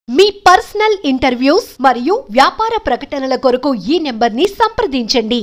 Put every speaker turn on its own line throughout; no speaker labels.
మీ personal interviews మరియు వ్యాపార ప్రకటనల కొరకు ఈ నెంబర్ని సంప్రదించండి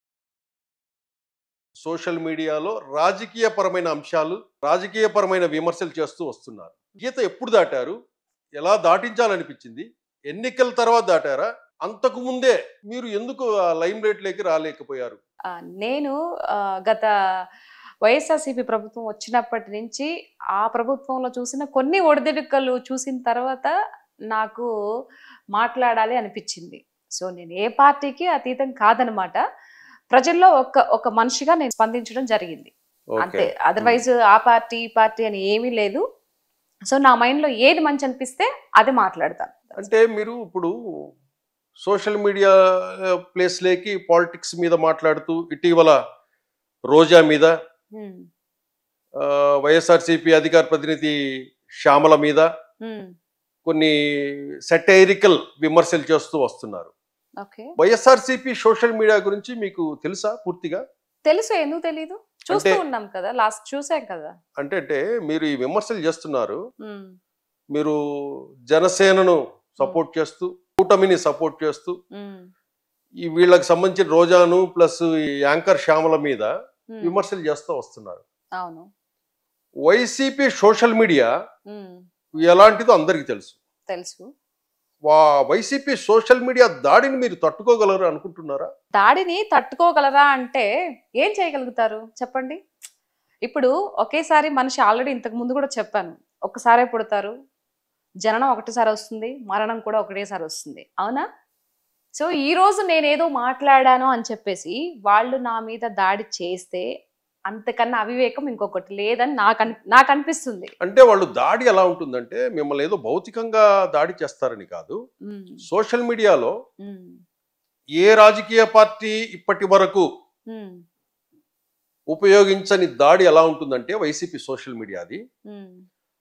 సోషల్ మీడియాలో రాజకీయపరమైన అంశాలు రాజకీయపరమైన విమర్శలు చేస్తూ వస్తున్నారు గీత ఎప్పుడు దాటారు ఎలా దాటించాలనిపించింది ఎన్నికల తర్వాత దాటారా అంతకు ముందే మీరు ఎందుకు ఆ లైమ్ లైట్లోకి రాలేకపోయారు
ఆ, నేను ఆ, గత వైఎస్ఆర్సీపీ ప్రభుత్వం వచ్చినప్పటి నుంచి ఆ ప్రభుత్వంలో చూసిన కొన్ని ఒడిదుడుకలు చూసిన తర్వాత నాకు మాట్లాడాలి అనిపించింది సో నేను ఏ పార్టీకి అతీతం కాదనమాట ప్రజల్లో ఒక ఒక మనిషిగా నేను స్పందించడం జరిగింది అంతే అదర్వైజ్ ఆ పార్టీ ఈ పార్టీ అని ఏమీ లేదు సో నా మైండ్లో ఏది మంచి అనిపిస్తే అది మాట్లాడతాను
అంటే మీరు ఇప్పుడు సోషల్ మీడియా ప్లేస్లోకి పాలిటిక్స్ మీద మాట్లాడుతూ ఇటీవల రోజా మీద
హ్మ్,
ఆ, వైఎస్ఆర్సీపీ అధికార ప్రతినిధి శ్యామల మీద
హ్మ్,
కొన్ని సెటైరికల్ విమర్శలు చేస్తూ వస్తున్నారు
ఓకే
వైఎస్ఆర్సీపీ సోషల్ మీడియా గురించి మీకు తెలుసా పూర్తిగా
తెలుసు ఎందుకు తెలీదు చూస్తూ
అంటే-
ఉన్నాం కదా లాస్ట్ చూసాం కదా
అంటే అంటే మీరు ఈ విమర్శలు చేస్తున్నారు
హ్మ్,
మీరు జనసేనను సపోర్ట్ చేస్తూ కూటమిని సపోర్ట్ చేస్తూ
హ్మ్,
ఈ వీళ్ళకి సంబంధించిన రోజాను ప్లస్ ఈ యాంకర్ శ్యామల మీద
హ్మ్.
విమర్శలు చేస్తూ వస్తున్నారు
అవును
వైసీపీ సోషల్ మీడియా
ఉమ్,
ఎలాంటిదో అందరికీ తెలుసు
తెలుసు
వా వైసీపీ సోషల్ మీడియా దాడిని మీరు తట్టుకోగలరు అనుకుంటున్నారా
దాడిని తట్టుకోగలరా అంటే ఏం చేయగలుగుతారు చెప్పండి ఇప్పుడు ఒకేసారి మనిషి ఆల్రెడీ ఇంతకు ముందు కూడా చెప్పాను ఒక్కసారే పుడతారు జననం ఒకటేసారి వస్తుంది మరణం కూడా ఒకటేసారి వస్తుంది అవునా సో ఈ రోజు నేనేదో మాట్లాడాను అని చెప్పేసి వాళ్ళు నా మీద దాడి చేస్తే అంతకన్నా అవివేకం ఇంకొకటి లేదని నాకు అన్- నాకు అనిపిస్తుంది
అంటే వాళ్ళు దాడి ఎలా ఉంటుందంటే మిమ్మల్ని ఏదో భౌతికంగా దాడి చేస్తారని కాదు
ఉమ్,
సోషల్ మీడియాలో
ఉమ్,
ఏ రాజకీయ పార్టీ ఇప్పటి వరకు
ఉమ్,
ఉపయోగించని దాడి ఎలా ఉంటుందంటే వైసీపీ సోషల్ మీడియాది
ఉమ్.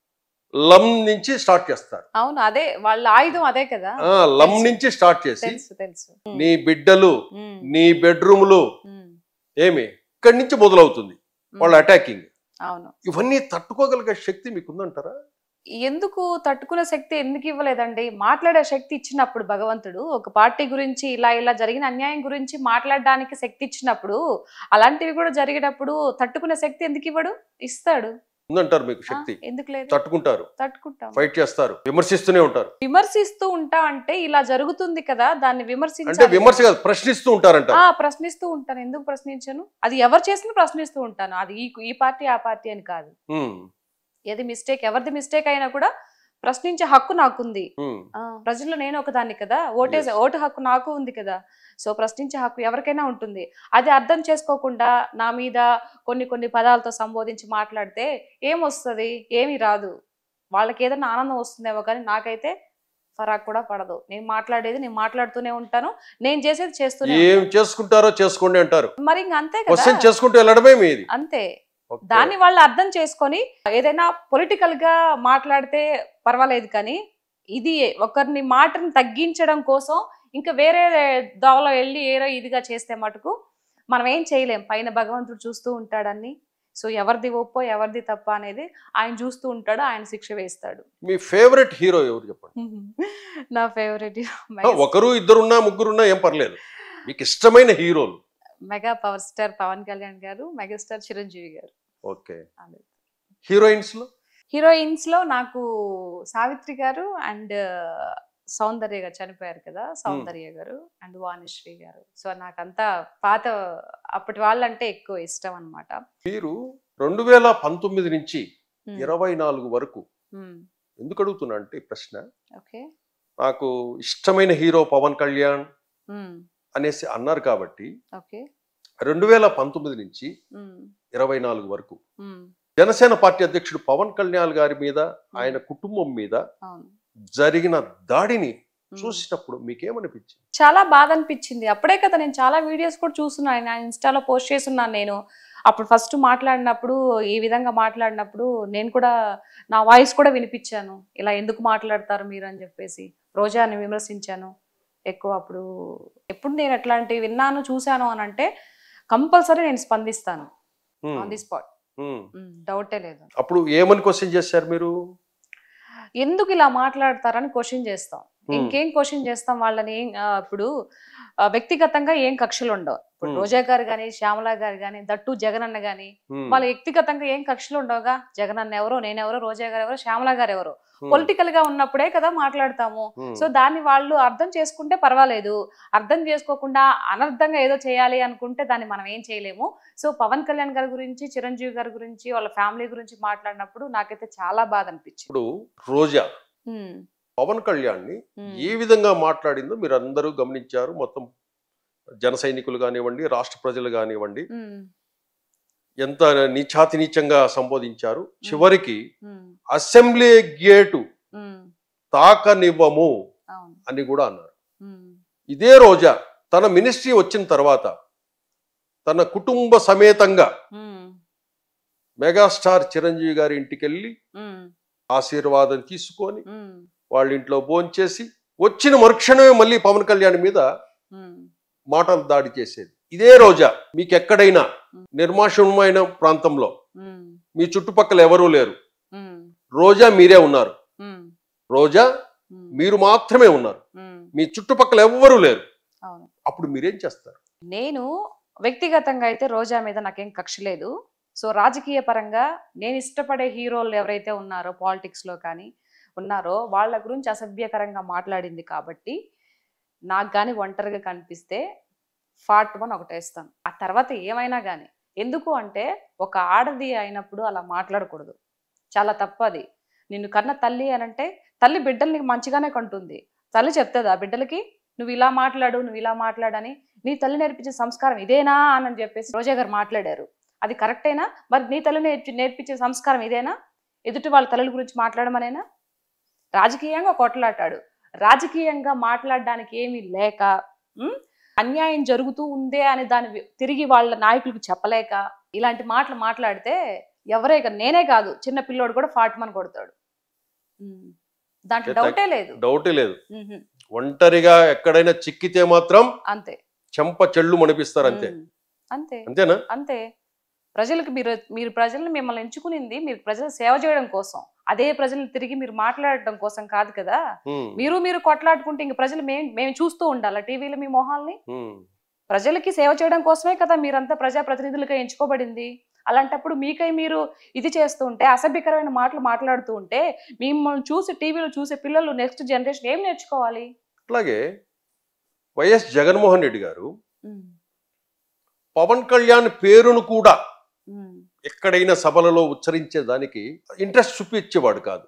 లమ్ నుంచి స్టార్ట్ చేస్తారు
అవును అదే వాళ్ళ ఆయుధం అదే కదా
ఆ, లమ్
తెలుసు.
నుంచి స్టార్ట్ చేసి
తెలుసు తెలుసు
నీ బిడ్డలు
ఉమ్,
నీ బెడ్రూములు
ఉమ్,
ఏమి ఇక్కడి నుంచి మొదలవుతుంది
ఉమ్.
వాళ్ళ అటాకింగ్
అవును
ఇవన్నీ తట్టుకోగలిగే శక్తి మీకుందంటారా
ఎందుకు తట్టుకునే శక్తి ఎందుకు ఇవ్వలేదండి మాట్లాడే శక్తి ఇచ్చినప్పుడు భగవంతుడు ఒక పార్టీ గురించి ఇలా ఇలా జరిగిన అన్యాయం గురించి మాట్లాడడానికి శక్తి ఇచ్చినప్పుడు అలాంటివి కూడా జరిగేటప్పుడు తట్టుకునే శక్తి ఎందుకు ఇవ్వడు ఇస్తాడు
ఉందంటారు మీకు
ఆ,
శక్తి
ఎందుకు లేదు
తట్టుకుంటారు
తట్టుకుంటాం
ఫైట్ చేస్తారు విమర్శిస్తూనే ఉంటారు
విమర్శిస్తూ ఉంటా అంటే ఇలా జరుగుతుంది కదా దాన్ని
అంటే
విమర్శించాలి
విమర్శ కాదు ప్రశ్నిస్తూ ఉంటారంట
ఆ ప్రశ్నిస్తూ ఉంటాను ఎందుకు ప్రశ్నించను అది ఎవరు చేసినా ప్రశ్నిస్తూ ఉంటాను అది ఈ ఈ పార్టీ ఆ పార్టీ అని కాదు ఏది మిస్టేక్ ఎవరిది మిస్టేక్ అయినా కూడా ప్రశ్నించే హక్కు నాకుంది ఆ, ప్రజల్లో నేను ఒకదాన్ని కదా ఓటేసే
Yes.
ఓటు హక్కు నాకు ఉంది కదా సో ప్రశ్నించే హక్కు ఎవరికైనా ఉంటుంది అది అర్థం చేసుకోకుండా నా మీద కొన్ని కొన్ని పదాలతో సంబోధించి మాట్లాడితే ఏమొస్తుంది ఏమీ రాదు వాళ్ళకి ఏదైనా ఆనందం వస్తుందేమో కానీ నాకైతే ఫరాక్ కూడా పడదు నేను మాట్లాడేది నేను మాట్లాడుతూనే ఉంటాను నేను చేసేది చేస్తూనే
ఏం
ఉంటాను.
చేసుకుంటారో చేసుకోండి అంటారు
మరి ఇంక అంతే
క్వశ్చన్
కదా
చేసుకుంటూ వెళ్ళడమే మీది
అంతే
Okay.
దాన్ని వాళ్ళు అర్థం చేసుకొని ఏదైనా పొలిటికల్ గా మాట్లాడితే పర్వాలేదు కానీ ఇది ఒకరిని మాటను తగ్గించడం కోసం ఇంకా వేరే దోవలో వెళ్ళి ఏదో ఇదిగా చేస్తే మటుకు మనం ఏం చేయలేం పైన భగవంతుడు చూస్తూ ఉంటాడని సో ఎవరిది ఒప్పో ఎవరిది తప్ప అనేది ఆయన చూస్తూ ఉంటాడు ఆయన శిక్ష వేస్తాడు
మీ ఫేవరెట్ హీరో ఎవరు చెప్పండి
నా ఫేవరెట్
ఆ, ఒకరు ఇద్దరున్నా ముగ్గురున్నా ఏం పర్లేదు మీకు ఇష్టమైన హీరోలు
mega power star Pawan Kalyan garu megastar Chiranjeevi గారు
ఓకే
అదే.
హీరోయిన్స్ లో
హీరోయిన్స్ లో నాకు సావిత్రి గారు అండ్ సౌందర్య గారు చనిపోయారు కదా సౌందర్య గారు అండ్ వాణిశ్రీ గారు సో నాకంతా పాత అప్పటి వాళ్ళంటే ఎక్కువ ఇష్టం అనమాట
మీరు రెండు వేల పంతొమ్మిది నుంచి ఇరవై నాలుగు వరకు ఎందుకు అడుగుతున్నా అంటే ఈ ప్రశ్న
ఓకే
నాకు ఇష్టమైన హీరో పవన్ కళ్యాణ్ అనేసి అన్నారు కాబట్టి
ఓకే
రెండు వేల పంతొమ్మిది నుంచి ఇరవై నాలుగు వరకు జనసేన పార్టీ అధ్యక్షుడు పవన్ కళ్యాణ్ గారి మీద ఆయన కుటుంబం మీద
అవును
జరిగిన దాడిని
ఉమ్.
చూసినప్పుడు మీకేమనిపించింది
చాలా బాధ అనిపించింది అప్పుడే కదా నేను చాలా వీడియోస్ కూడా చూస్తున్నాను నా ఇన్స్టాలో పోస్ట్ చేస్తున్నాను నేను అప్పుడు ఫస్ట్ మాట్లాడినప్పుడు ఈ విధంగా మాట్లాడినప్పుడు నేను కూడా నా వాయిస్ కూడా వినిపించాను ఇలా ఎందుకు మాట్లాడతారు మీరు అని చెప్పేసి రోజాని విమర్శించాను ఎక్కువ అప్పుడు ఎప్పుడు నేను అట్లాంటివి విన్నాను చూశాను అని అంటే కంపల్సరీ నేను స్పందిస్తాను
um,
on the spot
um.
డౌటే లేదు
అప్పుడు ఏమని క్వశ్చన్ చేశారు మీరు
ఎందుకు ఇలా మాట్లాడతారని క్వశ్చన్ చేస్తాం
Hmm.
ఇంకేం క్వశ్చన్ చేస్తాం వాళ్ళని ఏం, ఆ, ఇప్పుడు ఆ, వ్యక్తిగతంగా ఏం కక్షలు ఉండవు ఇప్పుడు
Hmm.
రోజా గారు కానీ శ్యామల గారు కానీ దట్టు జగన్ అన్న కానీ
ఉమ్,
వాళ్ళ వ్యక్తిగతంగా ఏం కక్షలు ఉండవుగా జగన్ అన్న ఎవరో నేనెవరో రోజా గారు ఎవరో శ్యామల గారు ఎవరో
ఉమ్,
పొలిటికల్ గా ఉన్నప్పుడే కదా మాట్లాడతాము
ఉమ్,
సో దాన్ని వాళ్ళు అర్థం చేసుకుంటే పర్వాలేదు అర్థం చేసుకోకుండా అనర్థంగా ఏదో చేయాలి అనుకుంటే దాన్ని మనం ఏం చేయలేము సో పవన్ కళ్యాణ్ గారి గురించి చిరంజీవి గారి గురించి వాళ్ళ ఫ్యామిలీ గురించి మాట్లాడినప్పుడు నాకైతే చాలా బాధ అనిపించింది
ఇప్పుడు రోజా
ఉమ్,
పవన్ కళ్యాణ్ని
ఉమ్,
ఏ విధంగా మాట్లాడిందో మీరు అందరూ గమనించారు మొత్తం జన సైనికులు కానివ్వండి రాష్ట్ర ప్రజలు కానివ్వండి
ఉమ్,
ఎంత నీచాతి నీచంగా సంబోధించారు చివరికి
ఉమ్,
అసెంబ్లీ గేటు
ఉమ్,
తాకనివ్వము
అవును
అని కూడా అన్నారు
ఉమ్,
ఇదే రోజా తన మినిస్ట్రీ వచ్చిన తర్వాత తన కుటుంబ సమేతంగా
ఉమ్,
మెగాస్టార్ చిరంజీవి గారి ఇంటికి వెళ్ళి
ఉమ్,
ఆశీర్వాదం తీసుకొని
ఉమ్,
వాళ్ళ ఇంట్లో భోంచేసి వచ్చిన మరుక్షణమే మళ్ళీ పవన్ కళ్యాణ్ మీద
ఉమ్,
మాటలు దాడి చేసేది ఇదే రోజా మీకు ఎక్కడైనా నిర్మాషమైన ప్రాంతంలో
ఉమ్,
మీ చుట్టుపక్కల ఎవరూ లేరు
ఉమ్,
రోజా మీరే ఉన్నారు
ఉమ్,
రోజా
ఉమ్,
మీరు మాత్రమే ఉన్నారు
ఉమ్,
మీ చుట్టుపక్కల ఎవ్వరూ లేరు
అవును
అప్పుడు మీరేం చేస్తారు
నేను వ్యక్తిగతంగా అయితే రోజా మీద నాకేం కక్ష లేదు సో రాజకీయ పరంగా నేను ఇష్టపడే హీరోలు ఎవరైతే ఉన్నారో politics లో కానీ ఉన్నారో వాళ్ళ గురించి అసభ్యకరంగా మాట్లాడింది కాబట్టి నాకు కానీ ఒంటరిగా కనిపిస్తే ఫాట్ వన్ ఒకటి వేస్తాను ఆ తర్వాత ఏమైనా కానీ ఎందుకు అంటే ఒక ఆడది అయినప్పుడు అలా మాట్లాడకూడదు చాలా తప్పది నిన్ను కన్న తల్లి అని అంటే తల్లి బిడ్డల్ని మంచిగానే కంటుంది తల్లి చెప్తుంది ఆ బిడ్డలకి నువ్వు ఇలా మాట్లాడు నువ్వు ఇలా మాట్లాడని నీ తల్లి నేర్పించే సంస్కారం ఇదేనా అని చెప్పేసి రోజా గారు మాట్లాడారు అది కరెక్టేనా మరి నీ తల్లి నేర్పి నేర్పించే సంస్కారం ఇదేనా ఎదుటి వాళ్ళ తల్లుల గురించి మాట్లాడమనేనా రాజకీయంగా కొట్లాటాడు రాజకీయంగా మాట్లాడడానికి ఏమీ లేక ఉమ్, అన్యాయం జరుగుతూ ఉందే అని దాన్ని వి- తిరిగి వాళ్ళ నాయకులకు చెప్పలేక ఇలాంటి మాటలు మాట్లాడితే ఎవరే కాదు నేనే కాదు చిన్న పిల్లోడు కూడా ఫాట్మన్ కొడతాడు ఉమ్, దాంట్లో
అంటే
డౌటే లేదు
డౌటే లేదు
ఉహు,
ఒంటరిగా ఎక్కడైనా చిక్కితే మాత్రం
అంతే
చెంప చెళ్ళు మనిపిస్తారు అంతే
ఉమ్, అంతే
అంతేనా
అంతే ప్రజలకు మీరు మీరు ప్రజల్ని మిమ్మల్ని ఎంచుకునింది మీరు ప్రజలు సేవ చేయడం కోసం అదే ప్రజల్ని తిరిగి మీరు మాట్లాడటం కోసం కాదు కదా
ఉమ్,
మీరు మీరు కొట్లాడుకుంటే ఇంక ప్రజలు మేము మేము చూస్తూ ఉండాలా టీవీలో మీ మొహాల్ని
ఉమ్,
ప్రజలకి సేవ చేయడం కోసమే కదా మీరంతా ప్రజాప్రతినిధులుగా ఎంచుకోబడింది అలాంటప్పుడు మీకై మీరు ఇది చేస్తూ ఉంటే అసభ్యకరమైన మాటలు మాట్లాడుతూ ఉంటే మిమ్మల్ని చూసి టీవీలో చూసే పిల్లలు నెక్స్ట్ జనరేషన్ ఏం నేర్చుకోవాలి
అట్లాగే వైఎస్ జగన్మోహన్ రెడ్డి గారు పవన్ కళ్యాణ్ పేరును కూడా ఎక్కడైనా సభలలో ఉచ్చరించేదానికి ఇంట్రెస్ట్ చూపించేవాడు కాదు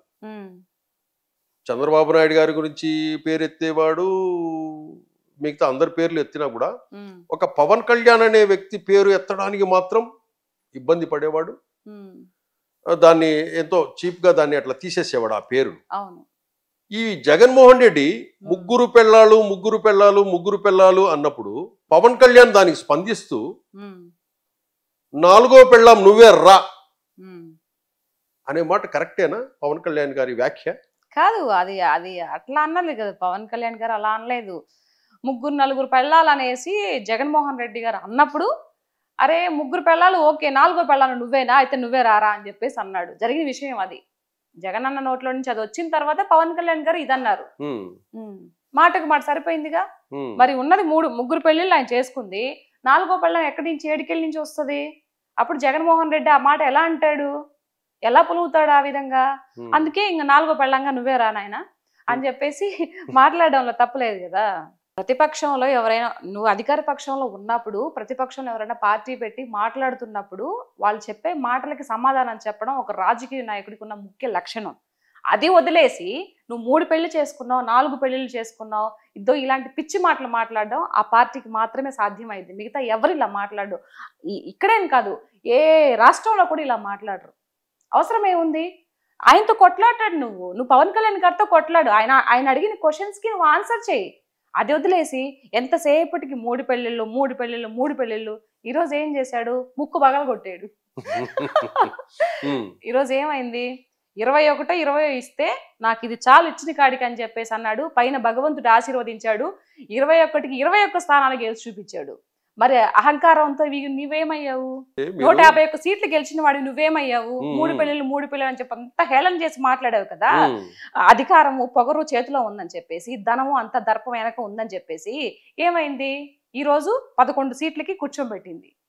చంద్రబాబు నాయుడు గారి గురించి పేరు ఎత్తేవాడు మిగతా అందరి పేర్లు ఎత్తినా కూడా ఒక పవన్ కళ్యాణ్ అనే వ్యక్తి పేరు ఎత్తడానికి మాత్రం ఇబ్బంది పడేవాడు ఆ, దాన్ని ఎంతో చీప్గా దాన్ని అట్లా తీసేసేవాడు ఆ పేరు
అవును
ఈ జగన్మోహన్ రెడ్డి ముగ్గురు పెళ్ళాలు ముగ్గురు పెళ్ళాలు ముగ్గురు పెళ్ళాలు అన్నప్పుడు పవన్ కళ్యాణ్ దానికి స్పందిస్తూ
ఉమ్,
నాలుగో పెళ్ళాం నువ్వే రా
ఉమ్.
అనే మాట కరెక్టేనా పవన్ కళ్యాణ్ గారి వ్యాఖ్య
కాదు అది అది అట్లా అనలేదు కదా పవన్ కళ్యాణ్ గారు అలా అనలేదు ముగ్గురు నలుగురు పెళ్ళాలు అనేసి జగన్మోహన్ రెడ్డి గారు అన్నప్పుడు అరే ముగ్గురు పెళ్ళాలు ఓకే నాలుగో పెళ్ళాలు నువ్వేనా అయితే నువ్వే రారా అని చెప్పేసి అన్నాడు జరిగిన విషయం అది జగన్ అన్న నోట్లో నుంచి అది వచ్చిన తర్వాత పవన్ కళ్యాణ్ గారు ఇదన్నారు
ఉమ్,
ఉమ్. మాటకు మాట సరిపోయిందిగా
ఉమ్,
మరి ఉన్నది మూడు ముగ్గురు పెళ్ళిళ్ళు ఆయన చేసుకుంది నాలుగో పెళ్ళం ఎక్కడి నుంచి ఏడికెళ్ళి నుంచి వస్తుంది అప్పుడు జగన్మోహన్ రెడ్డి ఆ మాట ఎలా అంటాడు ఎలా పులుగుతాడు ఆ విధంగా
ఉమ్.
అందుకే ఇంక నాలుగో పెళ్ళంగా నువ్వే రా నాయన అని చెప్పేసి మాట్లాడడంలో తప్పులేదు కదా ప్రతిపక్షంలో ఎవరైనా నువ్వు అధికార పక్షంలో ఉన్నప్పుడు ప్రతిపక్షంలో ఎవరైనా పార్టీ పెట్టి మాట్లాడుతున్నప్పుడు వాళ్ళు చెప్పే మాటలకి సమాధానం చెప్పడం ఒక రాజకీయ నాయకుడికి ఉన్న ముఖ్య లక్షణం అది వదిలేసి నువ్వు మూడు పెళ్లి చేసుకున్నావు నాలుగు పెళ్లిళ్ళు చేసుకున్నావు ఇద్దో ఇలాంటి పిచ్చి మాటలు మాట్లాడడం ఆ పార్టీకి మాత్రమే సాధ్యమైంది మిగతా ఎవరు ఇలా మాట్లాడు ఈ- ఇక్కడేం కాదు ఏ రాష్ట్రంలో కూడా ఇలా మాట్లాడరు అవసరం ఏముంది ఆయనతో కొట్లాడాడు నువ్వు నువ్వు పవన్ కళ్యాణ్ గారితో కొట్లాడు ఆయన ఆయన అడిగిన క్వశ్చన్స్కి నువ్వు ఆన్సర్ చేయి అది వదిలేసి ఎంతసేపటికి మూడు పెళ్ళిళ్ళు మూడు పెళ్ళిళ్ళు మూడు పెళ్ళిళ్ళు ఈరోజు ఏం చేశాడు ముక్కు బగల కొట్టాడు
ఉమ్,
ఈరోజు ఏమైంది ఇరవై ఒకటో ఇరవై ఇస్తే నాకు ఇది చాలు ఇచ్చిన కాడికి అని చెప్పేసి అన్నాడు పైన భగవంతుడు ఆశీర్వదించాడు ఇరవై ఒక్కటికి ఇరవై ఒక్క స్థానాలు గెలిచి చూపించాడు మరి అహంకారంతో ఇవి నువ్వేమయ్యావు
ఏ మీరు-
నూట యాభై ఒక్క సీట్లు గెలిచిన వాడు నువ్వేమయ్యావు
మ్మ్.
మూడు పిల్లలు మూడు పిల్లలు అని చెప్పి అంత హేళన చేసి మాట్లాడావు కదా
ఉమ్,
అధికారము పొగరు చేతిలో ఉందని చెప్పేసి ధనము అంత దర్పం వెనక ఉందని చెప్పేసి ఏమైంది ఈ రోజు పదకొండు సీట్లకి కూర్చోబెట్టింది